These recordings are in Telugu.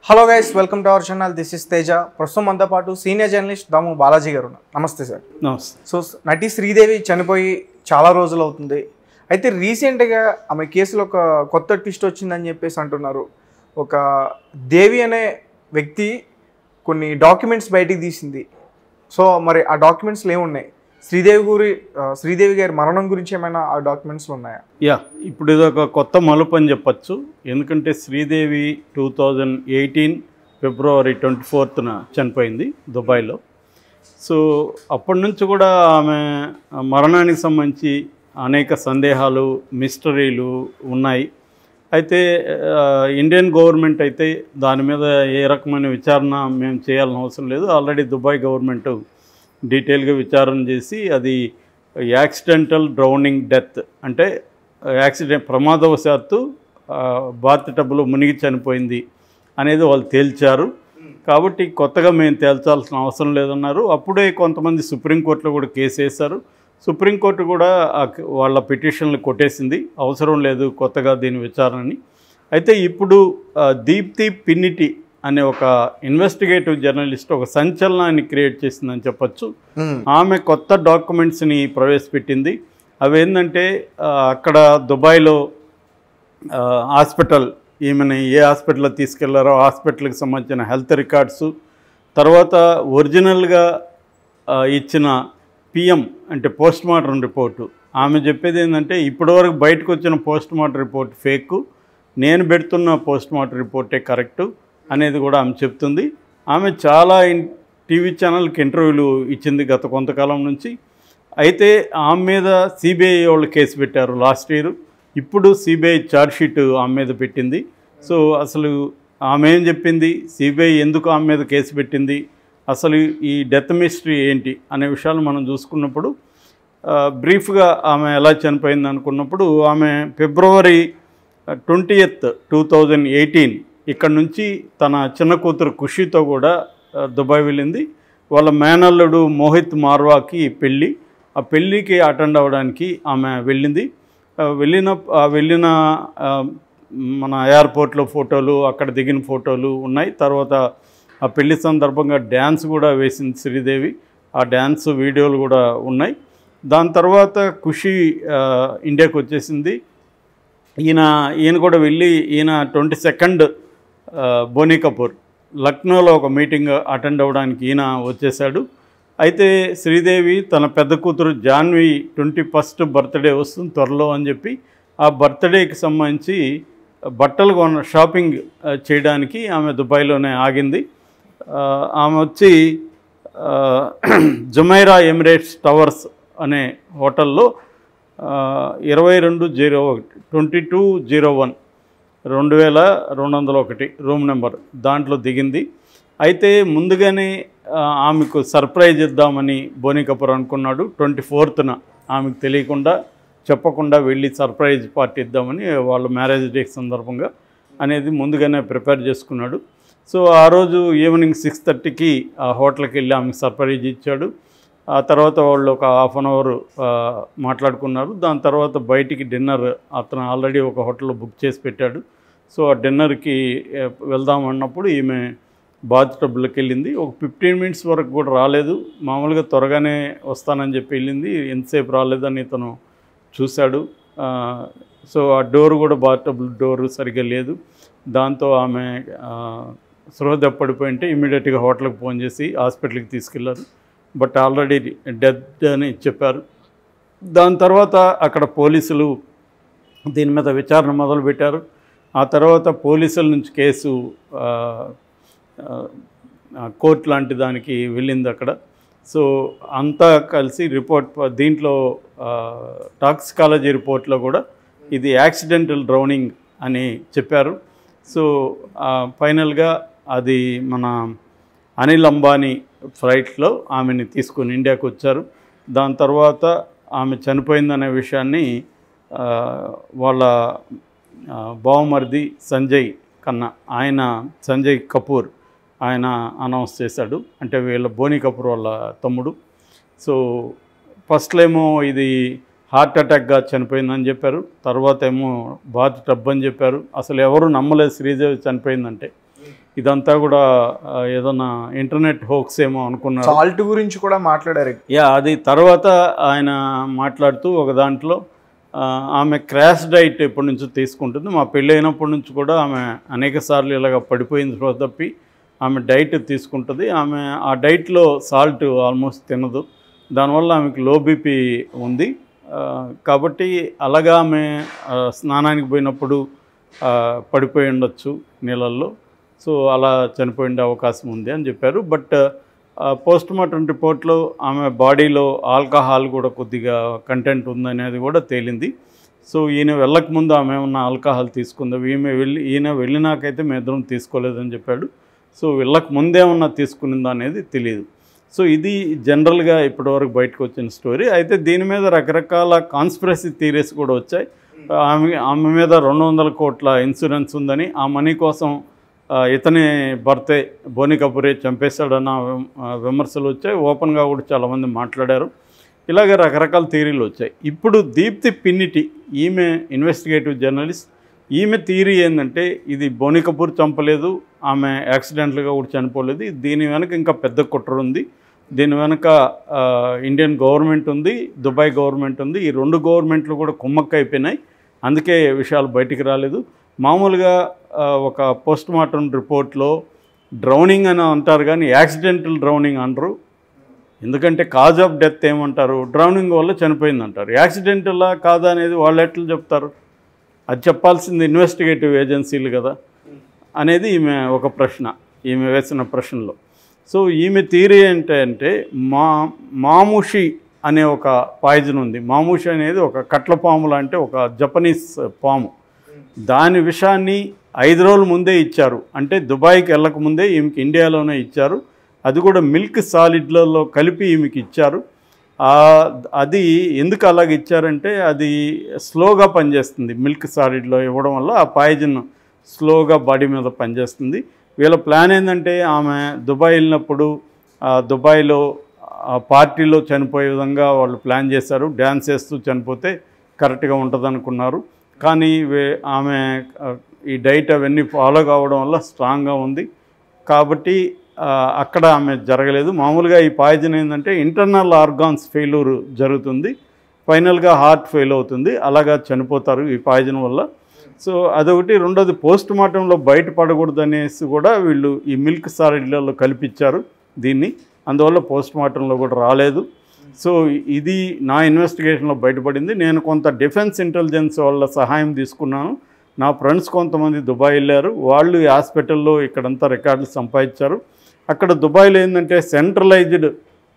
hello guys welcome to our channel this is Teja ప్రస్తుతం మనతో పాటు సీనియర్ జర్నలిస్ట్ దాము బాలాజీ గారు ఉన్నారు నమస్తే సార్ నమస్తే సో నటి శ్రీదేవి చనిపోయి చాలా రోజులు అవుతుంది అయితే రీసెంట్గా ఆమె కేసులో ఒక కొత్త ట్విస్ట్ వచ్చిందని చెప్పేసి అంటున్నారు ఒక దేవి అనే వ్యక్తి కొన్ని డాక్యుమెంట్స్ బయటికి తీసింది సో మరి ఆ డాక్యుమెంట్స్లో ఏమున్నాయి శ్రీదేవి గురి ఆ, శ్రీదేవి గారి మరణం గురించి ఏమైనా ఆ డాక్యుమెంట్స్లో ఉన్నాయా యా ఇప్పుడు ఇది ఒక కొత్త మలుపు అని చెప్పచ్చు ఎందుకంటే శ్రీదేవి టూ థౌజండ్ ఎయిటీన్ ఫిబ్రవరి ట్వంటీ ఫోర్త్న చనిపోయింది దుబాయ్లో సో అప్పటి నుంచి కూడా ఆమె మరణానికి సంబంధించి అనేక సందేహాలు మిస్టరీలు ఉన్నాయి అయితే ఆ, ఇండియన్ గవర్నమెంట్ అయితే దాని మీద ఏ రకమైన విచారణ మేము చేయాల్సిన అవసరం లేదు ఆల్రెడీ దుబాయ్ గవర్నమెంట్ డీటెయిల్గా విచారణ చేసి అది యాక్సిడెంటల్ డ్రౌనింగ్ డెత్ అంటే యాక్సిడెంట్ ప్రమాదవశాత్తు ఆ, బాత్ టబ్లో మునిగి చనిపోయింది అనేది వాళ్ళు తేల్చారు కాబట్టి కొత్తగా మేము తేల్చాల్సిన అవసరం లేదన్నారు అప్పుడే కొంతమంది సుప్రీంకోర్టులో కూడా కేసు వేశారు సుప్రీంకోర్టు కూడా ఆ క- వాళ్ళ పిటిషన్లు కొట్టేసింది అవసరం లేదు కొత్తగా దీని విచారణని అయితే ఇప్పుడు ఆ, దీప్తి పిన్నిటి అనే ఒక ఇన్వెస్టిగేటివ్ జర్నలిస్ట్ ఒక సంచలనాన్ని క్రియేట్ చేసిందని చెప్పొచ్చు ఆమె కొత్త డాక్యుమెంట్స్ని ప్రవేశపెట్టింది అవి ఏంటంటే ఆ, అక్కడ దుబాయ్లో ఆ, హాస్పిటల్ ఈమెను ఏ హాస్పిటల్లో తీసుకెళ్లారో హాస్పిటల్కి సంబంధించిన హెల్త్ రికార్డ్స్ తర్వాత ఒరిజినల్గా ఆ, ఇచ్చిన పిఎం అంటే పోస్ట్ మార్టం రిపోర్టు ఆమె చెప్పేది ఏంటంటే ఇప్పటివరకు బయటకు వచ్చిన పోస్ట్ మార్టం రిపోర్ట్ ఫేక్ నేను పెడుతున్న పోస్ట్ మార్టం రిపోర్టే కరెక్టు అనేది కూడా ఆమె చెప్తుంది ఆమె చాలా ఇన్- టీవీ ఛానల్కి ఇంటర్వ్యూలు ఇచ్చింది గత కొంతకాలం నుంచి అయితే ఆమె మీద సిబిఐ వాళ్ళు కేసు పెట్టారు లాస్ట్ ఇయర్ ఇప్పుడు సిబిఐ ఛార్జ్షీట్ ఆమె మీద పెట్టింది సో అసలు ఆమె ఏం చెప్పింది సిబిఐ ఎందుకు ఆమె మీద కేసు పెట్టింది అసలు ఈ డెత్ మిస్టరీ ఏంటి అనే విషయాలు మనం చూసుకున్నప్పుడు ఆ, బ్రీఫ్గా ఆమె ఎలా చనిపోయింది అనుకున్నప్పుడు ఆమె ఫిబ్రవరి twenty eighth two thousand eighteen ఇక్కడ నుంచి తన చిన్న కూతురు ఖుషితో కూడా ఆ, దుబాయ్ వెళ్ళింది వాళ్ళ మేనల్లుడు మోహిత్ మార్వాకి పెళ్ళి ఆ పెళ్ళికి అటెండ్ అవ్వడానికి ఆమె వెళ్ళింది ఆ, వెళ్ళిన ఆ వెళ్ళిన ఆ, మన ఎయిర్పోర్ట్లో ఫోటోలు అక్కడ దిగిన ఫోటోలు ఉన్నాయి తర్వాత ఆ పెళ్లి సందర్భంగా డ్యాన్స్ కూడా వేసింది శ్రీదేవి ఆ డ్యాన్స్ వీడియోలు కూడా ఉన్నాయి దాని తర్వాత ఖుషి ఆ, ఇండియాకి వచ్చేసింది ఈయన ఈయన కూడా వెళ్ళి ఈయన ట్వంటీ సెకండ్ బోనీ కపూర్ లక్నోలో ఒక మీటింగ్ అటెండ్ అవ్వడానికి ఈయన వచ్చేసాడు అయితే శ్రీదేవి తన పెద్ద కూతురు జాన్వి ట్వంటీ ఫస్ట్ బర్త్డే వస్తుంది త్వరలో అని చెప్పి ఆ బర్త్డేకి సంబంధించి బట్టలు కొన షాపింగ్ ఆ, చేయడానికి ఆమె దుబాయ్లోనే ఆగింది ఆ, ఆమె వచ్చి ఆ, జుమైరా ఎమిరేట్స్ టవర్స్ అనే హోటల్లో ఇరవై రెండు జీరో ఒకటి ట్వంటీ టూ జీరో వన్ రెండు వేల రెండు వందల ఒకటి రూమ్ నెంబర్ దాంట్లో దిగింది అయితే ముందుగానే ఆ, ఆమెకు సర్ప్రైజ్ ఇద్దామని బోని కపూర్ అనుకున్నాడు ట్వంటీ ఫోర్త్న ఆమెకు తెలియకుండా చెప్పకుండా వెళ్ళి సర్ప్రైజ్ పార్టీ ఇద్దామని వాళ్ళ మ్యారేజ్ డే సందర్భంగా అనేది ముందుగానే ప్రిపేర్ చేసుకున్నాడు సో ఆ రోజు ఈవినింగ్ సిక్స్ థర్టీకి ఆ హోటల్కి వెళ్ళి ఆమెకు సర్ప్రైజ్ ఇచ్చాడు ఆ తర్వాత వాళ్ళు ఒక హాఫ్ అన్ అవర్ మాట్లాడుకున్నారు దాని తర్వాత బయటికి డిన్నర్ అతను ఆల్రెడీ ఒక హోటల్లో బుక్ చేసి పెట్టాడు సో ఆ డిన్నర్కి ఆ, వెళ్దాం అన్నప్పుడు ఈమె బాత్ టబ్లోకి వెళ్ళింది ఒక ఫిఫ్టీన్ మినిట్స్ వరకు కూడా రాలేదు మామూలుగా త్వరగానే వస్తానని చెప్పి వెళ్ళింది ఎంతసేపు రాలేదని ఇతను చూశాడు ఆ, సో ఆ డోర్ కూడా బాత్ టబ్ డోర్ సరిగ్గా లేదు దాంతో ఆమె ఆ, స్పృహ దప్పడిపోయి ఉంటే ఇమీడియట్గా హోటల్కి ఫోన్ చేసి హాస్పిటల్కి తీసుకెళ్లారు బట్ ఆల్రెడీ డెత్ అని చెప్పారు దాని తర్వాత అక్కడ పోలీసులు దీని మీద విచారణ మొదలుపెట్టారు ఆ తర్వాత పోలీసుల నుంచి కేసు ఆ, ఆ, ఆ, కోర్టు లాంటి దానికి వెళ్ళింది అక్కడ సో అంతా కలిసి రిపోర్ట్ దీంట్లో టాక్సికాలజీ రిపోర్ట్లో కూడా ఇది యాక్సిడెంటల్ డ్రౌనింగ్ అని చెప్పారు సో ఫైనల్గా అది మన అనిల్ అంబానీ ఫ్లైట్లో ఆమెని తీసుకొని ఇండియాకి వచ్చారు దాని తర్వాత ఆమె చనిపోయిందనే విషయాన్ని ఆ, వాళ్ళ ఆ, బావమరిది సంజయ్ కన్నా ఆయన సంజయ్ కపూర్ ఆయన అనౌన్స్ చేశాడు అంటే వీళ్ళ బోని కపూర్ వాళ్ళ తమ్ముడు సో ఫస్ట్లో ఏమో ఇది హార్ట్ అటాక్గా చనిపోయిందని చెప్పారు తర్వాత ఏమో బాత్ టబ్ అని చెప్పారు అసలు ఎవరు నమ్మలేదు శ్రీదేవి చనిపోయిందంటే ఇదంతా కూడా ఆ, ఏదన్నా ఇంటర్నెట్ హోక్స్ ఏమో అనుకున్నారు సాల్ట్ గురించి కూడా మాట్లాడారు యా అది తర్వాత ఆయన మాట్లాడుతూ ఒక దాంట్లో ఆ, ఆమె క్రాష్ డైట్ ఎప్పటి నుంచో తీసుకుంటుంది మా పెళ్ళి అయినప్పటి నుంచి కూడా ఆమె అనేక సార్లు ఇలాగ పడిపోయిన తర్వాత తప్పి ఆమె డైట్ తీసుకుంటుంది ఆమె ఆ డైట్లో సాల్ట్ ఆల్మోస్ట్ తినదు దానివల్ల ఆమెకు లో బీపీ ఉంది ఆ, కాబట్టి అలాగా ఆమె ఆ, స్నానానికి పోయినప్పుడు ఆ, పడిపోయి ఉండొచ్చు నీళ్ళల్లో సో అలా చనిపోయి ఉండే అవకాశం ఉంది అని చెప్పారు బట్ పోస్ట్ మార్టం రిపోర్ట్లో ఆమె బాడీలో ఆల్కహాల్ కూడా కొద్దిగా కంటెంట్ ఉందనేది కూడా తేలింది సో ఈయన వెళ్ళక ముందు ఆమె ఏమన్నా ఆల్కహాల్ తీసుకుందా ఈమె వెళ్ళి ఈయన వెళ్ళినాకైతే మేము ఇద్దరం తీసుకోలేదని చెప్పాడు సో వెళ్ళక ముందేమన్నా తీసుకునిందా అనేది తెలియదు సో ఇది జనరల్గా ఇప్పటివరకు బయటకు వచ్చిన స్టోరీ అయితే దీని మీద రకరకాల కాన్స్పిరసీ థీరీస్ కూడా వచ్చాయి ఆమె ఆమె మీద రెండు వందల కోట్ల ఇన్సూరెన్స్ ఉందని ఆ మనీ కోసం ఆ, ఇతని భర్తే బోని కపూరే చంపేశాడన్న విమ- ఆ, విమర్శలు వచ్చాయి ఓపెన్గా కూడా చాలామంది మాట్లాడారు ఇలాగే రకరకాల థీరీలు వచ్చాయి ఇప్పుడు దీప్తి పిన్నిటి ఈమె ఇన్వెస్టిగేటివ్ జర్నలిస్ట్ ఈమె థీరీ ఏంటంటే ఇది బోని కపూర్ చంపలేదు ఆమె యాక్సిడెంట్లుగా కూడా చనిపోలేదు దీని వెనక ఇంకా పెద్ద కుట్ర ఉంది దీని వెనక ఆ, ఇండియన్ గవర్నమెంట్ ఉంది దుబాయ్ గవర్నమెంట్ ఉంది ఈ రెండు గవర్నమెంట్లు కూడా కుమ్మక్క అయిపోయినాయి అందుకే విషయాలు బయటికి రాలేదు మామూలుగా ఆ, ఒక పోస్ట్ మార్టం రిపోర్ట్లో డ్రౌనింగ్ అని అంటారు కానీ యాక్సిడెంటల్ డ్రౌనింగ్ అనరు ఎందుకంటే కాజ్ ఆఫ్ డెత్ ఏమంటారు డ్రౌనింగ్ వల్ల చనిపోయింది అంటారు యాక్సిడెంటలా కాదా అనేది వాళ్ళు ఎట్లా చెప్తారు అది చెప్పాల్సింది ఇన్వెస్టిగేటివ్ ఏజెన్సీలు కదా అనేది ఈమె ఒక ప్రశ్న ఈమె వేసిన ప్రశ్నలో సో ఈమె థీరీ ఏంటంటే మా మాముషి అనే ఒక పాయిజన్ ఉంది మాముషి అనేది ఒక కట్ల పాము లాంటి ఒక జపనీస్ పాము దాని విషాన్ని ఐదు రోజుల ముందే ఇచ్చారు అంటే దుబాయ్కి వెళ్ళక ముందే ఈమెకి ఇండియాలోనే ఇచ్చారు అది కూడా మిల్క్ సాలిడ్లలో కలిపి ఈమెకి ఇచ్చారు ఆ, అది ఎందుకు అలాగ ఇచ్చారంటే అది స్లోగా పనిచేస్తుంది మిల్క్ సాలిడ్లో ఇవ్వడం వల్ల ఆ పాయిజన్ స్లోగా బాడీ మీద పనిచేస్తుంది వీళ్ళ ప్లాన్ ఏంటంటే ఆమె దుబాయ్ వెళ్ళినప్పుడు ఆ దుబాయ్లో ఆ పార్టీలో చనిపోయే విధంగా వాళ్ళు ప్లాన్ చేశారు డ్యాన్స్ చేస్తూ చనిపోతే కరెక్ట్గా ఉంటుంది అనుకున్నారు కానీ వే- ఆమె ఆ, ఈ డైట్ అవన్నీ ఫాలో కావడం వల్ల స్ట్రాంగ్గా ఉంది కాబట్టి ఆ, అక్కడ ఆమె జరగలేదు మామూలుగా ఈ పాయిజన్ ఏంటంటే ఇంటర్నల్ ఆర్గాన్స్ ఫెయిల్యూర్ జరుగుతుంది ఫైనల్గా హార్ట్ ఫెయిల్ అవుతుంది అలాగా చనిపోతారు ఈ పాయిజన్ వల్ల సో అదొకటి రెండోది పోస్ట్ మార్టంలో బయటపడకూడదు అనేసి కూడా వీళ్ళు ఈ మిల్క్ సాలిడ్లలో కల్పించారు దీన్ని అందువల్ల పోస్ట్ మార్టంలో కూడా రాలేదు సో ఇది నా ఇన్వెస్టిగేషన్లో బయటపడింది నేను కొంత డిఫెన్స్ ఇంటెలిజెన్స్ వాళ్ళ సహాయం తీసుకున్నాను నా ఫ్రెండ్స్ కొంతమంది దుబాయ్ వెళ్ళారు వాళ్ళు ఈ హాస్పిటల్లో ఇక్కడంతా రికార్డులు సంపాదించారు అక్కడ దుబాయ్లో ఏంటంటే సెంట్రలైజ్డ్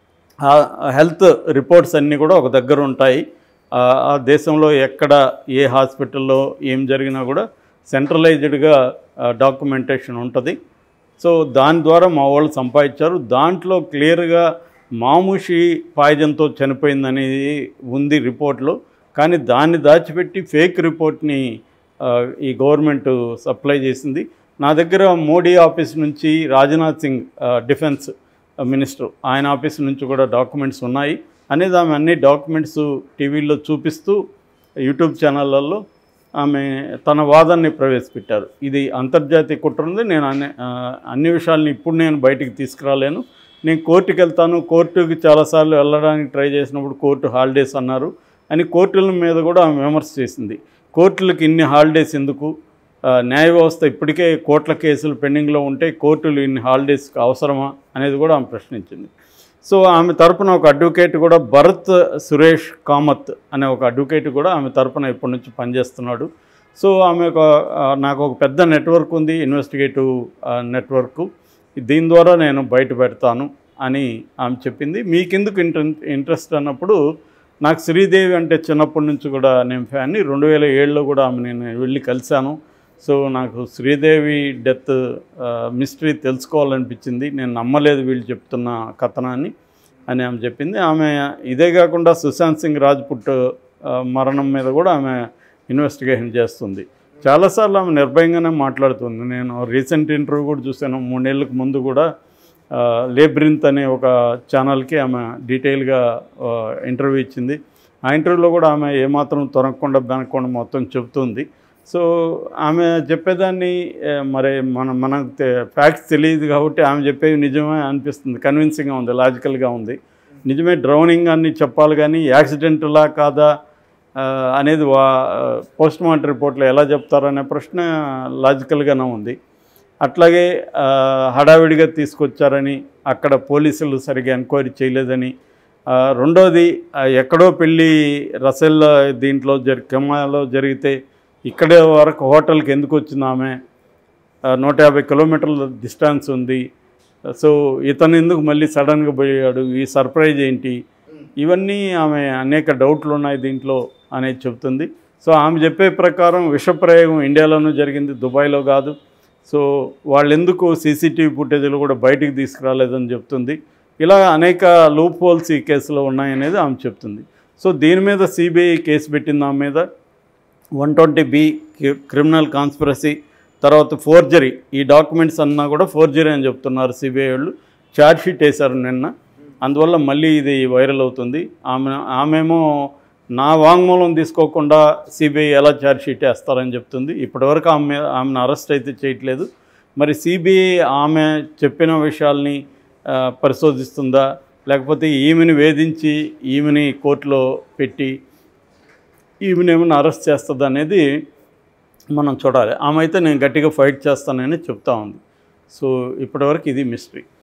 హెల్త్ రిపోర్ట్స్ అన్నీ కూడా ఒక దగ్గర ఉంటాయి ఆ ఆ దేశంలో ఎక్కడ ఏ హాస్పిటల్లో ఏం జరిగినా కూడా సెంట్రలైజ్డ్గా డాక్యుమెంటేషన్ ఉంటుంది సో దాని ద్వారా మా వాళ్ళు సంపాదించారు దాంట్లో క్లియర్గా మాముషి పాయిజన్తో చనిపోయిందనేది ఉంది రిపోర్ట్లో కానీ దాన్ని దాచిపెట్టి ఫేక్ రిపోర్ట్ని ఆ, ఈ గవర్నమెంట్ సప్లై చేసింది నా దగ్గర మోడీ ఆఫీస్ నుంచి రాజ్నాథ్ సింగ్ ఆ, డిఫెన్స్ మినిస్టర్ ఆయన ఆఫీస్ నుంచి కూడా డాక్యుమెంట్స్ ఉన్నాయి అనేది ఆమె అన్ని డాక్యుమెంట్స్ టీవీలో చూపిస్తూ యూట్యూబ్ ఛానళ్ళల్లో ఆమె తన వాదాన్ని ప్రవేశపెట్టారు ఇది అంతర్జాతీయ కుట్ర ఉంది నేను అన్ని ఆ, అన్ని విషయాల్ని ఇప్పుడు నేను బయటికి తీసుకురాలేను నేను కోర్టుకి వెళ్తాను కోర్టుకి చాలాసార్లు వెళ్ళడానికి ట్రై చేసినప్పుడు కోర్టు హాలిడేస్ అన్నారు అని కోర్టుల మీద కూడా ఆమె విమర్శ చేసింది కోర్టులకు ఇన్ని హాలిడేస్ ఎందుకు ఆ, న్యాయ వ్యవస్థ ఇప్పటికే కోర్టుల కేసులు పెండింగ్లో ఉంటే కోర్టులు ఇన్ని హాలిడేస్కి అవసరమా అనేది కూడా ఆమె ప్రశ్నించింది సో ఆమె తరపున ఒక అడ్వకేట్ కూడా భరత్ సురేష్ కామత్ అనే ఒక అడ్వకేట్ కూడా ఆమె తరపున ఇప్పటి నుంచి పనిచేస్తున్నాడు సో ఆమె ఒక ఆ, నాకు ఒక పెద్ద నెట్వర్క్ ఉంది ఇన్వెస్టిగేటివ్ నెట్వర్క్ దీని ద్వారా నేను బయట పెడతాను అని ఆమె చెప్పింది మీకెందుకు ఇంట్రె ఇంట్రెస్ట్ అన్నప్పుడు నాకు శ్రీదేవి అంటే చిన్నప్పటి నుంచి కూడా నేను ఫ్యాన్ని రెండు వేల ఏడులో కూడా ఆమె నేను వెళ్ళి కలిశాను సో నాకు శ్రీదేవి డెత్ మిస్టరీ తెలుసుకోవాలనిపించింది నేను నమ్మలేదు వీళ్ళు చెప్తున్న కథనాన్ని అని ఆమె చెప్పింది ఆమె ఇదే కాకుండా సుశాంత్ సింగ్ రాజ్పుట్ ఆ, మరణం మీద కూడా ఆమె ఇన్వెస్టిగేషన్ చేస్తుంది చాలాసార్లు ఆమె నిర్భయంగానే మాట్లాడుతుంది నేను రీసెంట్ ఇంటర్వ్యూ కూడా చూశాను మూడేళ్ళకి ముందు కూడా ఆ, లేబ్రింత్ అనే ఒక ఛానల్కి ఆమె డీటెయిల్గా ఆ, ఇంటర్వ్యూ ఇచ్చింది ఆ ఇంటర్వ్యూలో కూడా ఆమె ఏమాత్రం తొనకుండా బెనకుండా మొత్తం చెబుతుంది సో ఆమె చెప్పేదాన్ని ఆ, మరి మన మనకు ఫ్యాక్ట్స్ తెలియదు కాబట్టి ఆమె చెప్పేది నిజమే అనిపిస్తుంది కన్విన్సింగ్గా ఉంది లాజికల్గా ఉంది నిజమే డ్రౌనింగ్ అని చెప్పాలి కానీ యాక్సిడెంటలా కాదా ఆ, అనేది వా పోస్ట్ మార్టం రిపోర్ట్లో ఎలా చెప్తారనే ప్రశ్న లాజికల్గానే ఉంది అట్లాగే ఆ, హడావిడిగా తీసుకొచ్చారని అక్కడ పోలీసులు సరిగా ఎంక్వైరీ చేయలేదని ఆ, రెండోది ఆ, ఎక్కడో పెళ్ళి రసెల్ దీంట్లో జరి కెమ్మాలో జరిగితే ఇక్కడే వరకు హోటల్కి ఎందుకు వచ్చింది ఆమె ఆ, నూట యాభై కిలోమీటర్ల డిస్టెన్స్ ఉంది సో ఇతను ఎందుకు మళ్ళీ సడన్గా పోయాడు ఈ సర్ప్రైజ్ ఏంటి ఇవన్నీ ఆమె అనేక డౌట్లు ఉన్నాయి దీంట్లో అనేది చెప్తుంది సో ఆమె చెప్పే ప్రకారం విషప్రయోగం ఇండియాలోనూ జరిగింది దుబాయ్లో కాదు సో వాళ్ళు ఎందుకు సీసీటీవీ ఫుటేజ్లు కూడా బయటికి తీసుకురాలేదని చెప్తుంది ఇలా అనేక లూప్ హోల్స్ ఈ కేసులో ఉన్నాయనేది ఆమె చెప్తుంది సో దీని మీద సిబిఐ కేసు పెట్టింది ఆమె మీద one twenty B criminal conspiracy తర్వాత ఫోర్జరీ ఈ డాక్యుమెంట్స్ అన్నా కూడా ఫోర్జరీ అని చెప్తున్నారు సిబిఐ వాళ్ళు ఛార్జ్ షీట్ వేశారు నిన్న అందువల్ల మళ్ళీ ఇది వైరల్ అవుతుంది ఆమె ఆమెమో నా వాంగ్మూలం తీసుకోకుండా సిబిఐ ఎలా ఛార్జ్ షీట్ వేస్తారని చెప్తుంది ఇప్పటివరకు ఆమె మీద ఆమెను అరెస్ట్ అయితే చేయట్లేదు మరి సిబిఐ ఆమె చెప్పిన విషయాల్ని ఆ, పరిశోధిస్తుందా లేకపోతే ఈమెని వేధించి ఈమెని కోర్టులో పెట్టి ఈమెను ఏమైనా అరెస్ట్ చేస్తుంది అనేది మనం చూడాలి ఆమె అయితే నేను గట్టిగా ఫైట్ చేస్తానని చెప్తా ఉంది సో ఇప్పటివరకు ఇది మిస్టరీ